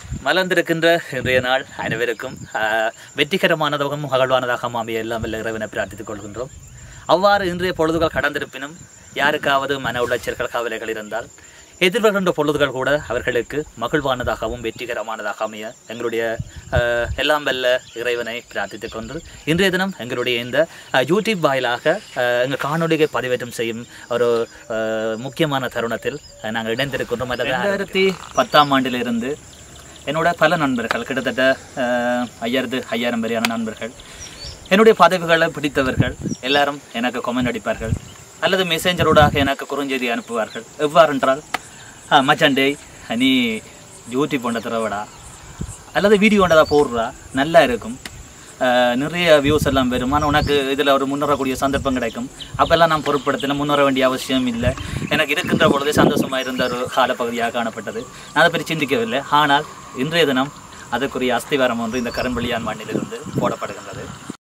மலர்ந்திருக்கின்ற இன்றைய நாள் அனைவருக்கும் ஆஹ், வெற்றிகரமானதாகவும் மகிழ்வானதாக அமைய எல்லாம் வல்ல இறைவனை பிரார்த்தித்துக் கொள்கின்றோம் அவ்வாறு இன்றைய பொழுதுகள் கடந்திருப்பினும் யாருக்காவது மன உளைச்சல்கள் கவலைகள் இருந்தால் எதிர்வருகின்ற பொழுதுகள் கூட அவர்களுக்கு மகிழ்வானதாகவும் வெற்றிகரமானதாக அமைய எங்களுடைய ஆஹ், எல்லாம் வல்ல இறைவனை பிரார்த்தித்துக் கொண்டு இன்றைய தினம் எங்களுடைய இந்த ஆஹ், யூடியூப் வாயிலாக ஆஹ், எங்கள் காணொலியை பதிவேற்றம் செய்யும் ஒரு ஆஹ், முக்கியமான தருணத்தில் ஆஹ், நாங்கள் இணைந்திருக்கின்றோம் அதாவது ரெண்டாயிரத்தி பத்தாம் ஆண்டிலிருந்து என்னோட பல நண்பர்கள் கிட்டத்தட்ட ஆஹ், ஐயாயிரத்து ஐயாயிரம் வரையான நண்பர்கள் என்னுடைய பதவிகளை பிடித்தவர்கள் எல்லாரும் எனக்கு கொமெண்ட் அடிப்பார்கள் அல்லது மெசேஞ்சரோடாக எனக்கு குறுஞ்செய்தி அனுப்புவார்கள் எவ்வாறென்றால் "ஆ, மச்சான் டேய் நீ யூடியூப் கொண்ட தரவடா அல்லது வீடியோ கொண்டதா போடுறா நல்லா இருக்கும் ஆஹ், நிறைய வியூஸ் எல்லாம் வரும் ஆனால் உனக்கு இதில் ஒரு முன்னேறக்கூடிய சந்தர்ப்பம் கிடைக்கும் அப்போல்லாம் நான் பொருட்படுத்தின முன்னேற வேண்டிய அவசியம் இல்லை எனக்கு இருக்கின்ற பொழுது சந்தோஷமாக இருந்த ஒரு காலப்பகுதியாக காணப்பட்டது நான் அதை பற்றி சிந்திக்கவில்லை ஆனால் இன்றைய தினம் அதற்குரிய அஸ்திவாரம் ஒன்று இந்த கரும்புலியான் மண்ணிலிருந்து போடப்படுகின்றது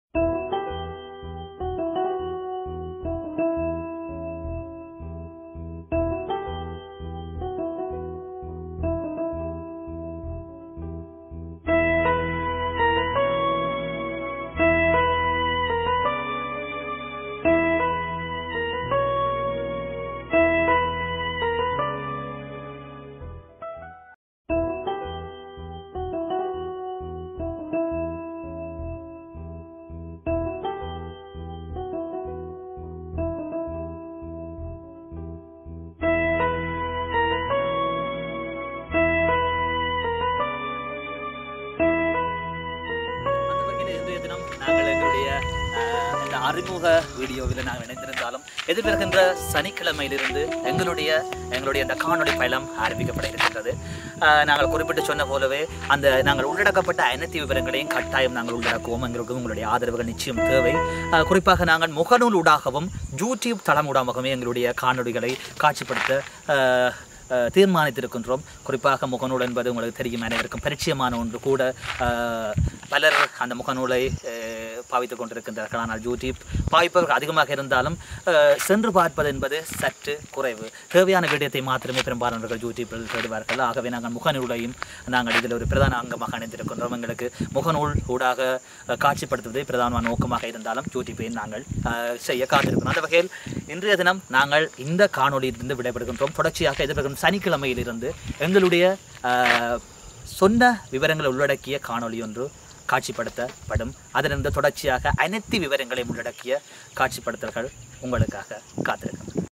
அந்த வகையில் இன்றைய தினம் நாங்கள் எங்களுடைய ஆஹ், இந்த அறிமுக வீடியோவில் நாங்கள் இணைந்திருந்தாலும் எதிர்வருகின்ற சனிக்கிழமையிலிருந்து எங்களுடைய எங்களுடைய இந்த காணொளி பயணம் ஆரம்பிக்கப்பட இருக்கின்றது ஆஹ், நாங்கள் குறிப்பிட்டு சொன்ன போலவே அந்த நாங்கள் உள்ளடக்கப்பட்ட அனைத்து விவரங்களையும் கட்டாயம் நாங்கள் உள்ளடக்குவோம் எங்களுக்கு உங்களுடைய ஆதரவுகள் நிச்சயம் தேவை ஆஹ், குறிப்பாக நாங்கள் முகநூல் ஊடாகவும் யூடியூப் தளம் ஊடாகவுமே எங்களுடைய காணொளிகளை காட்சிப்படுத்த ஆஹ், அஹ், தீர்மானித்திருக்கின்றோம் குறிப்பாக முகநூல் என்பது உங்களுக்கு தெரியும் அனைவருக்கும் பரிச்சயமான ஒன்று கூட அஹ், பலர் அந்த முகநூலை அஹ், பாவித்துக் கொண்டிருக்கின்றார்கள் ஆனால் யூடியூப் பாவிப்பவர்கள் அதிகமாக இருந்தாலும் அஹ், சென்று பார்ப்பது என்பது சற்று குறைவு தேவையான விடயத்தை மாத்திரமே பெரும்பாலானவர்கள் யூடியூப்பில் தேடுவார்கள் ஆகவே நாங்கள் முகநூலையும் நாங்கள் இதில் ஒரு பிரதான அங்கமாக இணைந்திருக்கின்றோம் எங்களுக்கு முகநூல் ஊடாக அஹ், காட்சிப்படுத்துவதே பிரதானமான நோக்கமாக இருந்தாலும் யூடியூப்பையும் நாங்கள் அஹ், செய்ய காத்திருக்கிறோம் அந்த வகையில் இன்றைய தினம் நாங்கள் இந்த காணொளியிலிருந்து விடைபெறுகின்றோம் தொடர்ச்சியாக எதிர்வரும் சனிக்கிழமையிலிருந்து எங்களுடைய அஹ், சொன்ன விவரங்களை உள்ளடக்கிய காணொளி ஒன்று காட்சிப்படுத்தப்படும் அதிலிருந்து தொடர்ச்சியாக அனைத்து விவரங்களையும் உள்ளடக்கிய காட்சிப்படுத்தல்கள் உங்களுக்காக காத்திருக்கின்றன